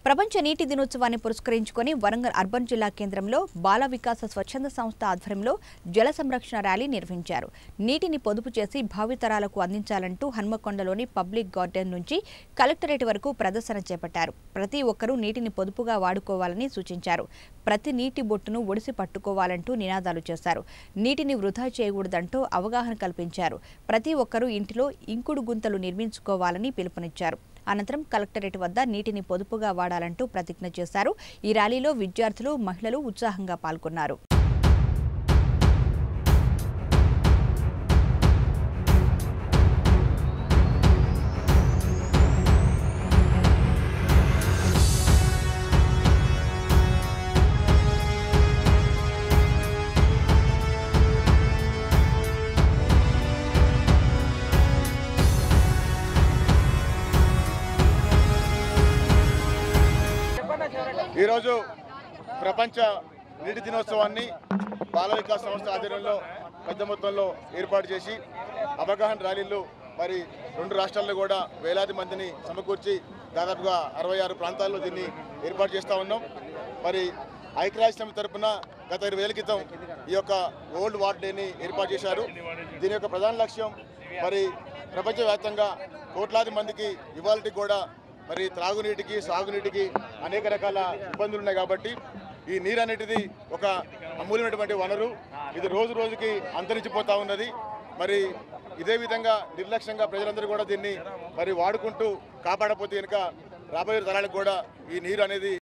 ప్రపంచ నీటి దినోత్సవాన్ని పురస్కరించుకొని వరంగల్ అర్బన్ జిల్లా కేంద్రంలో బాల వికాస స్వచ్ఛంద సంస్థ ఆధ్వర్యంలో జల సంరక్షణ ర్యాలీ నిర్వహించారు నీటిని పొదుపు చేసి భావితరాలకు అందించాలంటూ హన్మకొండలోని పబ్లిక్ గార్డెన్ నుంచి కలెక్టరేట్ వరకు ప్రదర్శన చేపట్టారు ప్రతి ఒక్కరూ నీటిని పొదుపుగా వాడుకోవాలని సూచించారు ప్రతి నీటి బొట్టును ఒడిసి పట్టుకోవాలంటూ నినాదాలు చేశారు నీటిని వృధా చేయకూడదంటూ అవగాహన కల్పించారు ప్రతి ఒక్కరూ ఇంటిలో ఇంకుడు గుంతలు నిర్మించుకోవాలని పిలుపునిచ్చారు అనంతరం కలెక్టరేట్ వద్ద నీటిని పొదుపుగా వాడాలంటూ ప్రతిజ్ఞ చేశారు ఈ ర్యాలీలో విద్యార్థులు మహిళలు ఉత్సాహంగా పాల్గొన్నారు ఈరోజు ప్రపంచ నీటి దినోత్సవాన్ని బాల వికాస్ సంస్థ ఆధ్వర్యంలో పెద్ద మొత్తంలో ఏర్పాటు చేసి అవగాహన ర్యాలీలు మరి రెండు రాష్ట్రాల్లో కూడా వేలాది మందిని సమకూర్చి దాదాపుగా అరవై ఆరు ప్రాంతాల్లో దీన్ని ఏర్పాటు చేస్తూ ఉన్నాం మరి ఐక్యరాజ్య సమితి తరపున గత ఇరవై ఏళ్ళ క్రితం ఈ యొక్క వరల్డ్ వాటర్ డేని ఏర్పాటు చేశారు దీని యొక్క ప్రధాన లక్ష్యం మరి ప్రపంచవ్యాప్తంగా కోట్లాది మందికి ఇవాళకి కూడా మరి త్రాగునీటికి సాగునీటికి అనేక రకాల ఇబ్బందులు ఉన్నాయి కాబట్టి ఈ నీరు అనేటిది ఒక అమూల్యమైనటువంటి వనరు ఇది రోజు రోజుకి అంతరించిపోతా ఉన్నది మరి ఇదే విధంగా నిర్లక్ష్యంగా ప్రజలందరూ కూడా దీన్ని మరి వాడుకుంటూ కాపాడపోతే కనుక రాబోయే తరాలకు కూడా ఈ నీరు అనేది